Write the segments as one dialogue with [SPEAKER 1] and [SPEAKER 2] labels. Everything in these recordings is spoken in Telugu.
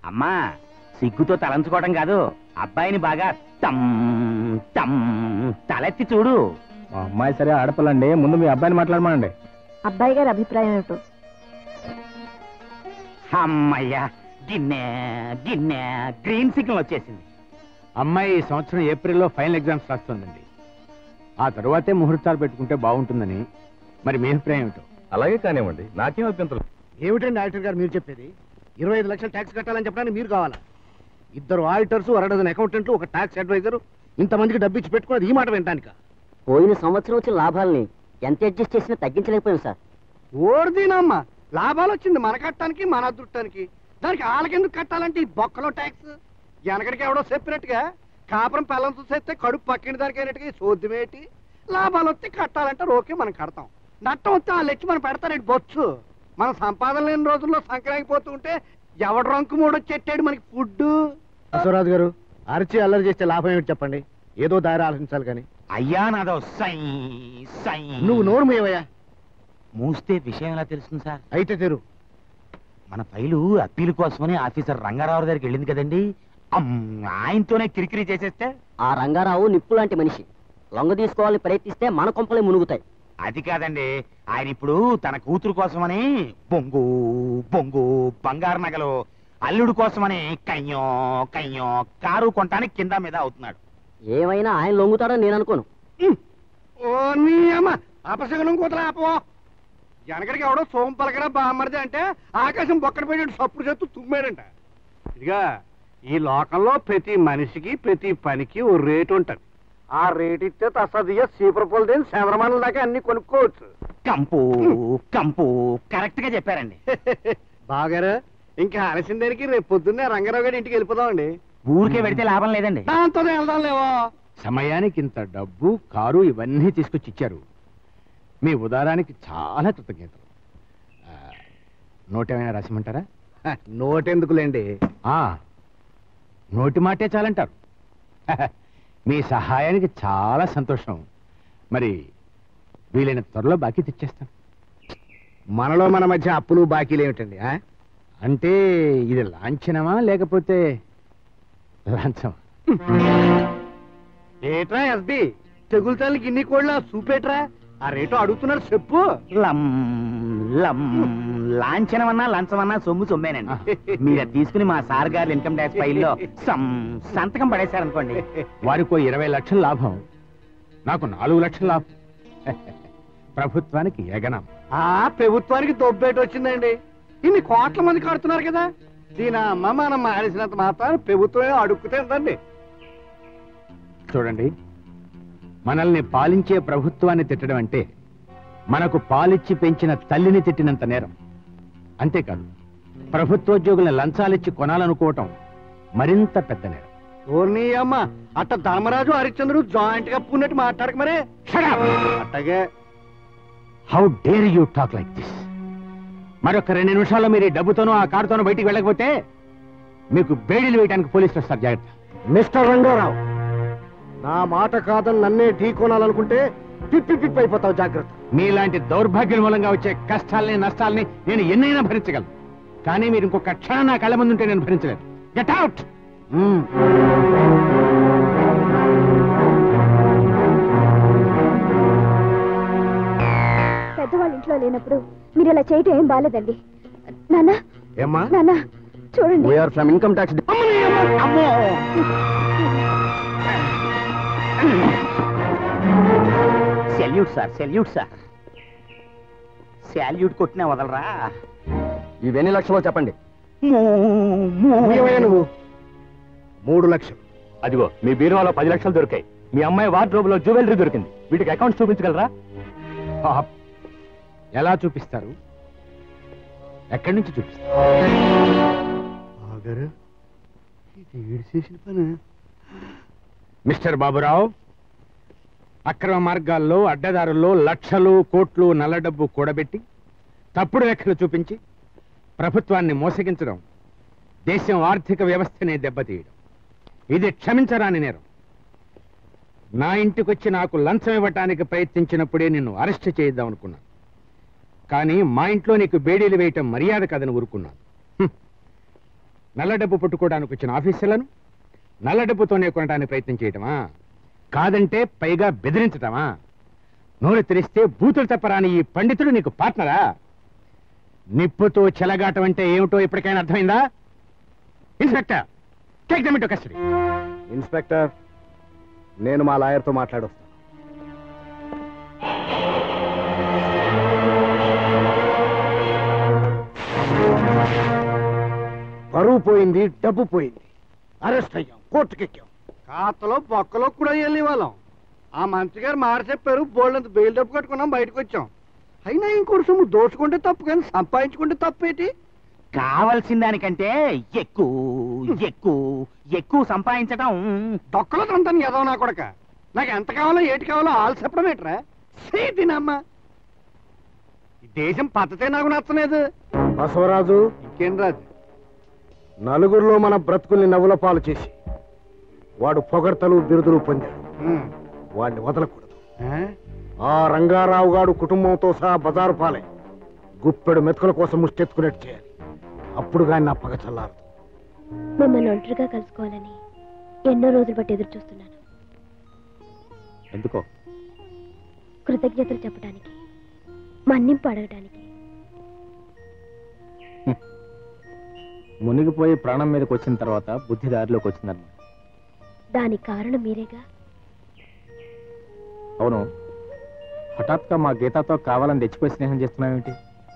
[SPEAKER 1] అమ్మా సిగ్గుతో తలంచుకోవడం కాదు అబ్బాయిని బాగా టమ్ టమ్ తలెత్తి చూడు
[SPEAKER 2] మా అమ్మాయి సరే ఆడపిల్లండి ముందు మీ అబ్బాయిని మాట్లాడమండి
[SPEAKER 3] అబ్బాయి గారి అభిప్రాయం ఏమిటో
[SPEAKER 1] అమ్మయ్యా గిన్నె గిన్నె గ్రీన్ సిగ్నల్ వచ్చేసింది
[SPEAKER 2] అమ్మాయి ఈ సంవత్సరం ఏప్రిల్లో ఫైనల్ ఎగ్జామ్స్ రాస్తుందండి ఆ తరువాతే ముహూర్తాలు పెట్టుకుంటే బాగుంటుందని మరి మీ అభిప్రాయం ఏమిటో
[SPEAKER 4] అలాగే కానివ్వండి నాకేం అభ్యంతరం
[SPEAKER 5] ఏమిటండి ఆడిటర్ గారు మీరు చెప్పేది ఇరవై ఐదు లక్షలు ట్యాక్స్ కట్టాలని చెప్పడానికి మీరు కావాలా ఇద్దరు ఆడిటర్స్ అరడజన్ అకౌంటెంట్లు ఒక ట్యాక్స్ అడ్వైజర్ ఇంతమందికి డబ్బు ఇచ్చి పెట్టుకున్నది ఈ మాట వినటానిక
[SPEAKER 6] పోయిన సంవత్సరం వచ్చిన లాభాల్ని ఎంత అడ్జస్ట్ చేసినా తగ్గించలేకపోయాం సార్
[SPEAKER 5] ఓర్దీనమ్మా లాభాలు వచ్చింది మన కట్టడానికి మన అదృష్టానికి దానికి వాళ్ళకెందుకు కట్టాలంటే ఈ బొక్కలో ట్యాక్స్ వెనకడికి ఎవడో చెప్పినట్టుగా కాపురం పిల్లలు చూసేస్తే కడుపు పక్కిన దానికి అయినట్టుగా సోద్యమేటి లాభాలు వస్తే కట్టాలంటే ఓకే మనం కడతాం నట్టం వస్తే వాళ్ళు వచ్చి మనం పెడతారండి బొచ్చు మన సంపాదన లేని రోజుల్లో సంక్రాంతి ఉంటే ఎవడు రంకు మూడొచ్చెట్టాడు మనకి ఫుడ్ అశ్వరాజు గారు అరిచి అల్లరి చేస్తే లాభం ఏమిటి చెప్పండి ఏదో దారి ఆలోచించాలి కానీ
[SPEAKER 1] అయ్యా నాదో సై సై
[SPEAKER 5] నువ్వు నోరు మూయవయ్యా
[SPEAKER 1] మూస్తే విషయం ఎలా తెలుస్తుంది సార్
[SPEAKER 5] అయితే తెరు
[SPEAKER 1] మన ఫైలు అప్పీల్ కోసమని ఆఫీసర్ రంగారావు దగ్గరికి వెళ్ళింది కదండి అమ్, ఆయనతోనే కిరికిరి చేసేస్తే
[SPEAKER 6] ఆ రంగారావు నిప్పు లాంటి మనిషి లొంగ తీసుకోవాలని ప్రయత్నిస్తే మన కొంపలే మునుగుతాయి
[SPEAKER 1] అది కాదండి ఆయన ఇప్పుడు తన కూతురు కోసమని బొంగు బొంగు బంగారు నగలు అల్లుడు కోసమని కయ్యో కయ్యో కారు కొంటానికి కింద మీద అవుతున్నాడు
[SPEAKER 6] ఏమైనా ఆయన లొంగుతాడని నేను అనుకోను
[SPEAKER 5] ఓ నీ అమ్మ అపశగనం కూతల ఆపవో వెనకడికి ఎవడో సోమ పలకరా బామ్మరిది అంటే ఆకాశం బొక్కన పోయినట్టు సప్పుడు చేస్తూ తుమ్మాడంట ఇదిగా ఈ లోకంలో ప్రతి మనిషికి ప్రతి పనికి ఓ రేటు ఉంటది ఆ రేట్ ఇస్తే తసదిగా సీపర్ పొలదేని చంద్రమానం దాకా అన్ని కొనుక్కోవచ్చు
[SPEAKER 1] కంపు కంపు కరెక్ట్ గా చెప్పారండి
[SPEAKER 5] బాగారు ఇంకా ఆలస్యం దానికి రేపు పొద్దున్నే రంగారావు గారి ఇంటికి వెళ్ళిపోదామండి
[SPEAKER 1] ఊరికే పెడితే లాభం లేదండి
[SPEAKER 5] దాంతో వెళ్దాం లేవో
[SPEAKER 2] సమయానికి ఇంత డబ్బు కారు ఇవన్నీ తీసుకొచ్చి ఇచ్చారు మీ ఉదారానికి చాలా కృతజ్ఞతలు ఆ, నోటేమైనా రాసిమంటారా
[SPEAKER 5] హ, నోటెందుకులేండి
[SPEAKER 2] ఆ, నోటి మాటే చాలంటారు మీ సహాయానికి చాలా సంతోషం మరి వీలైన త్వరలో బాకీ తెచ్చేస్తాను
[SPEAKER 5] మనలో మన మధ్య అప్పులు బాకీలు ఏమిటండి ఆ?
[SPEAKER 2] అంటే ఇది లాంఛనమా లేకపోతే లంచమా
[SPEAKER 5] ఏట్రా ఎస్బి తెగులు తల్లికి ఇన్ని కోళ్ళ చూపేట్రా ఆ రేటు అడుగుతున్నారు చెప్పు
[SPEAKER 1] లం లం లాంఛనమన్నా లంచమన్నా సొమ్ము సొమ్మేనండి మీరు అది తీసుకుని మా సార్ గారి ఇన్కమ్ ట్యాక్స్ ఫైల్లో సం సంతకం పడేశారనుకోండి
[SPEAKER 2] వారికో ఇరవై లక్షల లాభం నాకు నాలుగు లక్షల లాభం ప్రభుత్వానికి ఎగనం
[SPEAKER 5] ఆ ప్రభుత్వానికి దొబ్బేట వచ్చిందండి ఇన్ని కోట్ల మంది కడుతున్నారు కదా దీని అమ్మ మనం మానేసినంత మాత్రం ప్రభుత్వమే అడుక్కుతుందండి
[SPEAKER 2] చూడండి మనల్ని పాలించే ప్రభుత్వాన్ని తిట్టడం అంటే మనకు పాలిచ్చి పెంచిన తల్లిని తిట్టినంత నేరం అంతేకాదు ప్రభుత్వోద్యోగుల్ని లంచాలిచ్చి కొనాలనుకోవటం మరింత పెద్ద నేరం
[SPEAKER 5] ఓర్నీ అమ్మ అట్ట ధర్మరాజు హరిశ్చంద్రుడు జాయింట్ గా పున్నట్టు మాట్లాడక మరే అట్టగే
[SPEAKER 2] how dare you talk like this మరొక రెండు నిమిషాల్లో మీరు ఈ డబ్బుతోనూ ఆ కారుతోనూ బయటికి వెళ్ళకపోతే మీకు బేడీలు వేయడానికి పోలీసులు వస్తారు జాగ్రత్త
[SPEAKER 5] మిస్టర్ రంగారావు నా మాట కాదని నన్నే ఢీకొనాలనుకుంటే పిప్పి పిప్పి అయిపోతావు జాగ్రత్త
[SPEAKER 2] మీలాంటి దౌర్భాగ్యం మూలంగా వచ్చే కష్టాల్ని నష్టాల్ని నేను ఎన్నైనా భరించగలను కానీ మీరు ఇంకొక క్షణం నా కళ్ళ ముందుంటే నేను భరించలేను గెట్ అవుట్
[SPEAKER 3] పెద్దవాళ్ళ ఇంట్లో లేనప్పుడు మీరు ఇలా చేయటం ఏం బాలేదండి నాన్న
[SPEAKER 5] ఏమ్మా
[SPEAKER 3] నాన్న చూడండి
[SPEAKER 5] వీఆర్ ఫ్రమ్ ఇన్కమ్ ట్యాక్స్
[SPEAKER 1] అమ్మో salute sir salute sir salute కొట్టినా వదలరా
[SPEAKER 4] ఇవెన్ని లక్షలో చెప్పండి
[SPEAKER 1] మూ, మూ.
[SPEAKER 5] నువ్వు మూడు లక్షలు
[SPEAKER 4] అదిగో మీ బీరువాలో పది లక్షలు దొరికాయి మీ అమ్మాయి వార్డ్రోబ్ లో జ్యువెలరీ దొరికింది వీటికి అకౌంట్స్ చూపించగలరా
[SPEAKER 2] పాప్. ఎలా చూపిస్తారు ఎక్కడి నుంచి చూపిస్తారు
[SPEAKER 5] ఆగారు ఇది వీడు చేసిన పని
[SPEAKER 2] మిస్టర్ బాబురావు అక్రమ మార్గాల్లో అడ్డదారుల్లో లక్షలు కోట్లు నల్ల డబ్బు కూడబెట్టి తప్పుడు లెక్కలు చూపించి ప్రభుత్వాన్ని మోసగించడం దేశం ఆర్థిక వ్యవస్థనే దెబ్బతీయడం ఇది క్షమించరాని నేరం నా ఇంటికొచ్చి నాకు లంచం ఇవ్వటానికి ప్రయత్నించినప్పుడే నిన్ను అరెస్ట్ చేయిద్దాం అనుకున్నాను కానీ మా ఇంట్లో నీకు బేడీలు వేయటం మర్యాద కాదని ఊరుకున్నాను హ్మ్. నల్ల డబ్బు పట్టుకోవడానికి వచ్చిన ఆఫీసర్లను నల్ల డబ్బుతోనే కొనడానికి ప్రయత్నం చేయటమా కాదంటే పైగా బెదిరించటమా నోరు తెరిస్తే బూతులు తప్పరాని ఈ పండితుడు నీకు పార్ట్నరా నిప్పుతో చెలగాటం అంటే ఏమిటో ఇప్పటికైనా అర్థమైందా inspector take them into custody
[SPEAKER 5] inspector నేను మా లాయర్తో మాట్లాడొస్తాను పరువు పోయింది డబ్బు పోయింది అరెస్ట్ అయ్యాం కోర్టుకెక్కాం ఖాతాలో బొక్కలో కూడా వెళ్ళి వాళ్ళం ఆ మంత్రి గారు మాట చెప్పారు బోల్డంత బెయిల్ డబ్బు కట్టుకున్నాం బయటకు వచ్చాం అయినా ఇంకోటి సొమ్ము దోచుకుంటే తప్పు కానీ సంపాదించుకుంటే తప్పేటి
[SPEAKER 1] కావలసిన దానికంటే ఎక్కువ ఎక్కువ ఎక్కువ సంపాదించటం
[SPEAKER 5] డొక్కలో తంతాను ఎదవ నా కొడక నాకు ఎంత కావాలో ఏటి కావాలో ఆలు చెప్పడం ఏంట్రా తినమ్మా ఈ దేశం పద్ధతే నాకు నచ్చలేదు బసవరాజు ఇంకేం రాజు నలుగురిలో మన బ్రతుకుల్ని నవ్వుల పాలు చేసి వాడు పొగడ్తలు బిరుదులు పొందాడు వాడిని వదలకూడదు ఆ రంగారావు గాడు కుటుంబంతో సహా బజారు పాలే గుప్పెడు మెతుకుల కోసం ముష్టెత్తుకునేట్టు చేయాలి అప్పుడు కానీ నా పగ చల్లారు
[SPEAKER 3] మిమ్మల్ని ఒంటరిగా కలుసుకోవాలని ఎన్నో రోజులు బట్టి ఎదురు చూస్తున్నాను
[SPEAKER 4] ఎందుకో
[SPEAKER 3] కృతజ్ఞతలు చెప్పడానికి మన్నింపు అడగడానికి
[SPEAKER 4] మునిగిపోయి ప్రాణం మీదకి వచ్చిన తర్వాత బుద్ధి దారిలోకి వచ్చిందన్నమాట
[SPEAKER 3] దానికి కారణం మీరేగా
[SPEAKER 4] అవును హఠాత్గా మా గీతాతో కావాలని తెచ్చిపోయి స్నేహం చేస్తున్నావేంటి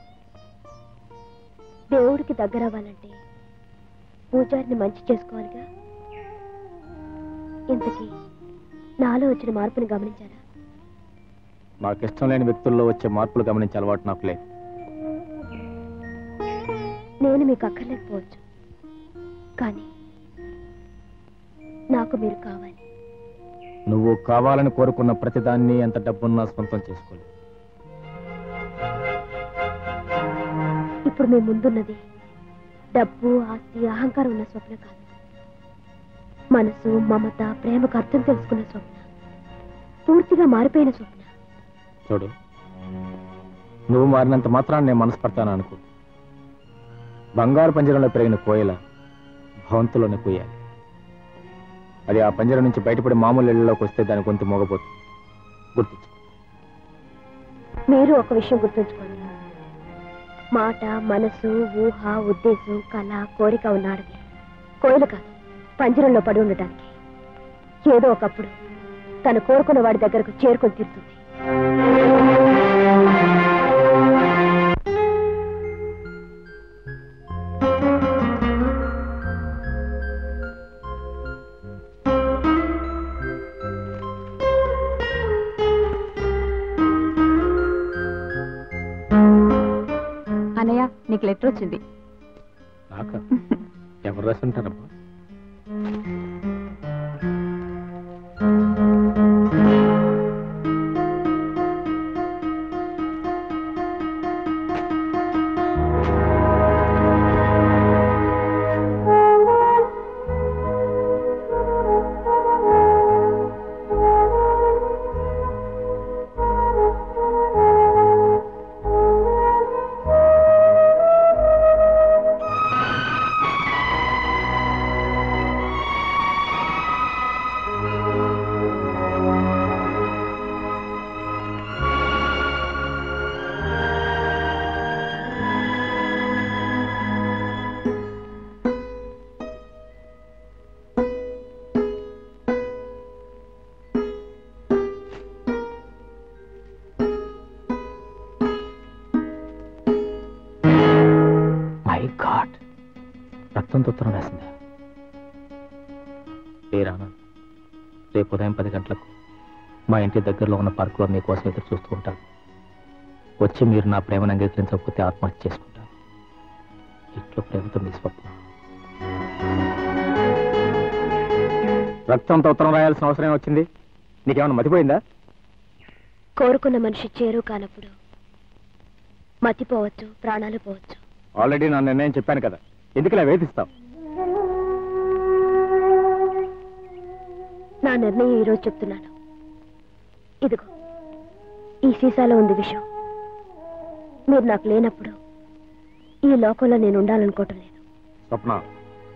[SPEAKER 3] దేవుడికి దగ్గర అవ్వాలంటే పూజారిని మంచి చేసుకోవాలిగా ఇంతకీ నాలో వచ్చిన మార్పుని గమనించారా
[SPEAKER 4] నాకు ఇష్టం లేని వ్యక్తుల్లో వచ్చే మార్పులు గమనించే అలవాటు నాకు లేదు
[SPEAKER 3] నేను మీకు అక్కర్లేకపోవచ్చు కానీ నాకు మీరు కావాలి
[SPEAKER 4] నువ్వు కావాలని కోరుకున్న ప్రతిదాన్ని ఎంత డబ్బున్నా సొంతం చేసుకోలేదు
[SPEAKER 3] ఇప్పుడు మీ ముందున్నది డబ్బు ఆస్తి అహంకారం ఉన్న స్వప్న కాదు మనసు మమత ప్రేమకు అర్థం తెలుసుకున్న స్వప్న పూర్తిగా మారిపోయిన స్వప్న
[SPEAKER 4] చూడు నువ్వు మారినంత మాత్రాన్ని నేను మనస్పడతాను అనుకో బంగారు పంజరంలో పెరిగిన కోయిల భవంతులోనే కోయాలి అది ఆ పంజరం నుంచి బయటపడి మామూలు ఇళ్లలోకి వస్తే దాని గొంతు మోగపోతుంది గుర్తించు
[SPEAKER 3] మీరు ఒక విషయం గుర్తుంచుకోండి మాట మనసు ఊహ ఉద్దేశం కళ కోరిక ఉన్నాడది కోయిల కాదు పంజరంలో పడి ఉండటానికి ఏదో ఒకప్పుడు తను కోరుకున్న వాడి దగ్గరకు చేరుకొని తీరుతుంది
[SPEAKER 7] అన్నయ్య నీకు లెటర్ వచ్చింది
[SPEAKER 4] నాక ఎవరు రాసి ఉంటారమ్మా మై గాడ్ రక్తంతో ఉత్తరం రాసిందా ఏ రానా రేపు ఉదయం పది గంటలకు మా ఇంటి దగ్గరలో ఉన్న పార్కులో మీకోసం ఎదురు చూస్తూ ఉంటాను వచ్చి మీరు నా ప్రేమను అంగీకరించకపోతే ఆత్మహత్య చేసుకుంటాను ఇంట్లో ప్రేమతో మీ స్వప్న రక్తంతో ఉత్తరం రాయాల్సిన అవసరం వచ్చింది నీకేమైనా మతిపోయిందా
[SPEAKER 3] కోరుకున్న మనిషి చేరు కానప్పుడు మతిపోవచ్చు ప్రాణాలు పోవచ్చు
[SPEAKER 4] ఆల్రెడీ నా నిర్ణయం చెప్పాను కదా ఎందుకు ఇలా వేధిస్తావు
[SPEAKER 3] నా నిర్ణయం ఈరోజు చెప్తున్నాను ఇదిగో ఈ సీసాలో ఉంది విషయం మీరు నాకు లేనప్పుడు ఈ లోకంలో నేను ఉండాలనుకోవటం లేదు
[SPEAKER 4] స్వప్న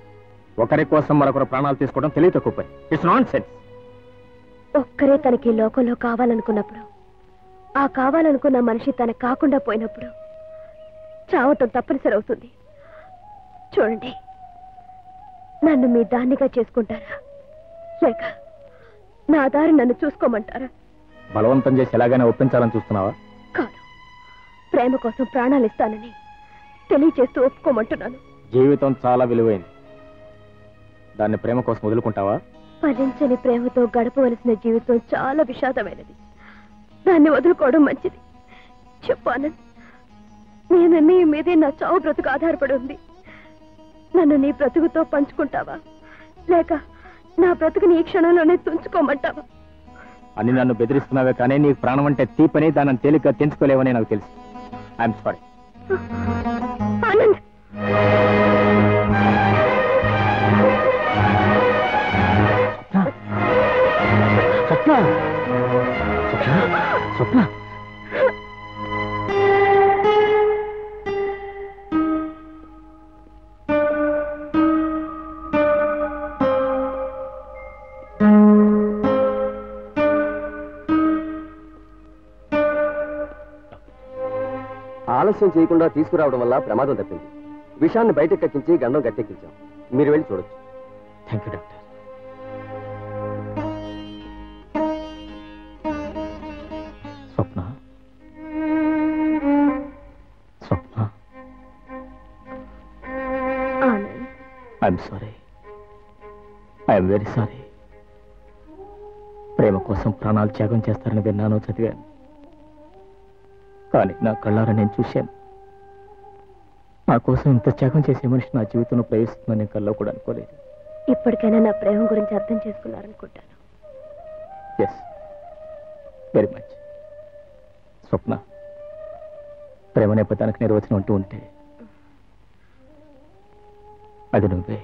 [SPEAKER 4] ఒకరి కోసం మరొకరు ప్రాణాలు తీసుకోవడం తెలియ తక్కువ పని ఇట్స్ నాన్ సెన్స్
[SPEAKER 3] ఒక్కరే తనకి ఈ లోకంలో కావాలనుకున్నప్పుడు ఆ కావాలనుకున్న మనిషి తనకు కాకుండా పోయినప్పుడు చావటం తప్పనిసరి అవుతుంది చూడండి నన్ను మీ దాన్నిగా చేసుకుంటారా లేక నా దారి నన్ను చూసుకోమంటారా
[SPEAKER 4] బలవంతం చేసి ఎలాగైనా ఒప్పించాలని చూస్తున్నావా
[SPEAKER 3] కాదు ప్రేమ కోసం ప్రాణాలు ఇస్తానని తెలియచేస్తూ ఒప్పుకోమంటున్నాను
[SPEAKER 4] జీవితం చాలా విలువైంది దాన్ని ప్రేమ కోసం వదులుకుంటావా
[SPEAKER 3] ఫలించని ప్రేమతో గడపవలసిన జీవితం చాలా విషాదమైనది దాన్ని వదులుకోవడం మంచిది చెప్పు ఆనంద్ నీ నిర్ణయం మీదే నా చావు బ్రతుకు ఆధారపడి ఉంది నన్ను నీ బ్రతుకుతో పంచుకుంటావా లేక నా బ్రతుకుని ఈ క్షణంలోనే తుంచుకోమంటావా
[SPEAKER 4] అని నన్ను బెదిరిస్తున్నావే కానీ నీకు ప్రాణం అంటే తీపని దాన్ని తేలిగ్గా తెంచుకోలేవని నాకు తెలుసు ఐఎమ్ సారీ
[SPEAKER 3] ఆనంద్
[SPEAKER 4] స్వప్న స్వప్న స్వప్న
[SPEAKER 6] ఆలస్యం చేయకుండా తీసుకురావడం వల్ల ప్రమాదం తప్పింది విషాన్ని బయటకు కక్కించి గండం గట్టెక్కించాం మీరు వెళ్ళి చూడొచ్చు
[SPEAKER 4] thank you doctor Swapna Swapna
[SPEAKER 3] Anand
[SPEAKER 4] I'm sorry I'm very sorry ప్రేమ కోసం ప్రాణాలు త్యాగం చేస్తారని విన్నాను చదివాను కానీ నా కళ్ళారా నేను చూశాను నా కోసం ఇంత త్యాగం చేసే మనిషి నా జీవితంలో ప్రవేశిస్తుందని నేను కల్లో కూడా అనుకోలేదు
[SPEAKER 3] ఇప్పటికైనా నా ప్రేమ గురించి అర్థం చేసుకున్నారనుకుంటాను
[SPEAKER 4] ఎస్ వెరీ మచ్ స్వప్న ప్రేమ నేపథ్యానికి నిర్వచనం అంటూ ఉంటే అది నువ్వే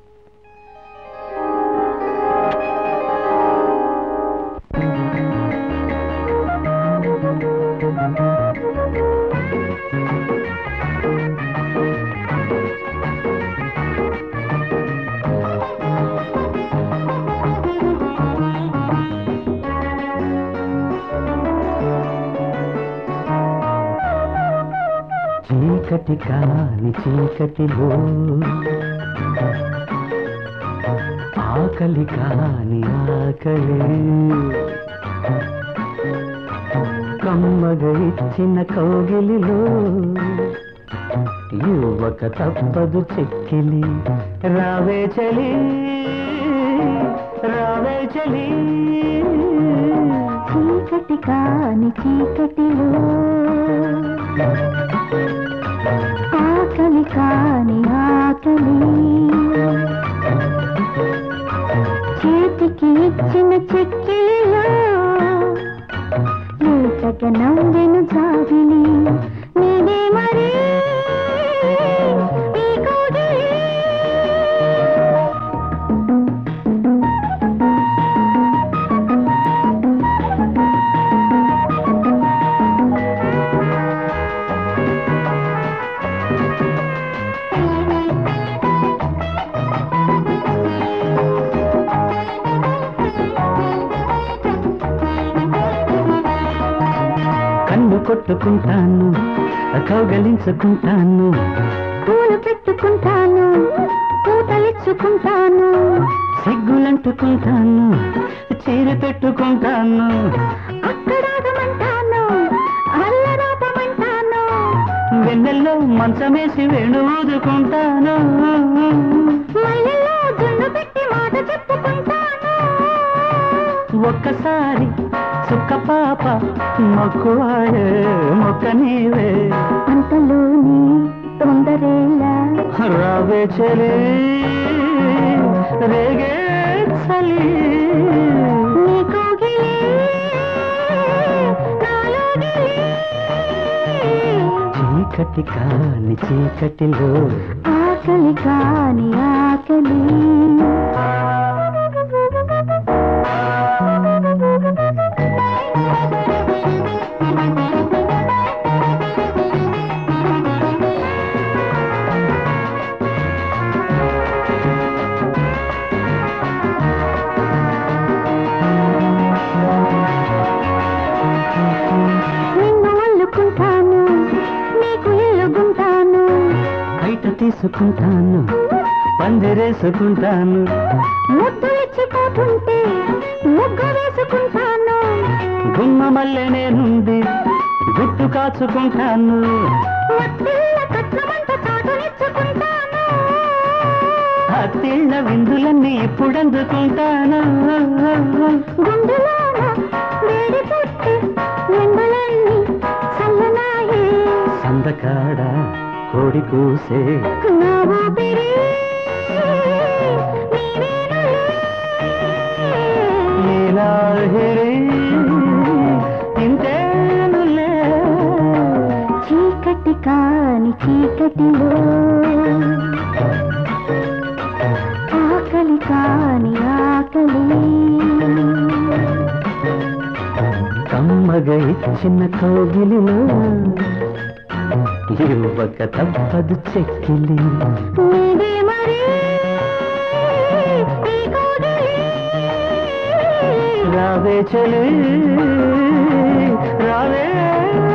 [SPEAKER 8] చీకటి కాని చీకటిలో ఆకలి కాని ఆకలి కమ్మగ ఇచ్చిన కౌగిలిలో యువక తప్పదు చెక్కిలి రావే చలి రావే చలి
[SPEAKER 9] చీకటి కాని చీకటిలో ఆకలి కాని ఆకలి చేతికి ఇచ్చిన చెక్కిలిలో లేతగా నవ్వెను జాబిలి నేనే మరి ఈ కోగిలి
[SPEAKER 8] కన్ను కొట్టుకుంటాను కౌగలించుకుంటాను
[SPEAKER 9] పూలు పెట్టుకుంటాను పూతలిచ్చుకుంటాను
[SPEAKER 8] సిగ్గులంటుకుంటాను చీర పెట్టుకుంటాను
[SPEAKER 9] అక్కడాగమంటాను అల్లరాపమంటాను
[SPEAKER 8] వెన్నెల్లో మంచమేసి వేణు ఊదుకుంటాను
[SPEAKER 9] మల్లెల్లో జున్ను పెట్టి మాట చెప్పుకుంటాను
[SPEAKER 8] ఒక్కసారి చుక్క పాప మొక్కువాడే మొక్క నీవే
[SPEAKER 9] అంతలోని తొందరేలా
[SPEAKER 8] రావే చలే రేగే చలి
[SPEAKER 9] నీ కోగిలి నాలో గిలి.
[SPEAKER 8] చీకటి కాని చీకటిలో
[SPEAKER 9] ఆకలి కాని ఆకలి
[SPEAKER 8] పరుచుకుంటాను పందిరేసుకుంటాను
[SPEAKER 9] ముద్దులిచ్చిపోతుంటే ముగ్గు వేసుకుంటాను
[SPEAKER 8] గుమ్మ మల్లె నేనుండి గుట్టు కాచుకుంటాను
[SPEAKER 9] మత్తిళ్ళ కట్నమంత చాటునిచ్చుకుంటాను
[SPEAKER 8] అత్తిళ్ళ విందులన్నీ ఇప్పుడందుకుంటాను
[SPEAKER 9] గుండెలోన వేడి పుట్టి ఎండలన్నీ చల్లనాయి
[SPEAKER 8] సందకాడ కోడి కూసే
[SPEAKER 9] నా ఊపిరి నీవేనులే.
[SPEAKER 8] నీలాహిరి ఇంతేనులే
[SPEAKER 9] చీకటి కాని చీకటిలో ఆకలి కాని ఆకలి
[SPEAKER 8] కమ్మగా ఇచ్చిన కోగిలిలో యువక తప్పదు చెక్కిలి
[SPEAKER 9] నీదే మరి ఈ కోగిలి.
[SPEAKER 8] రావే చలి రావే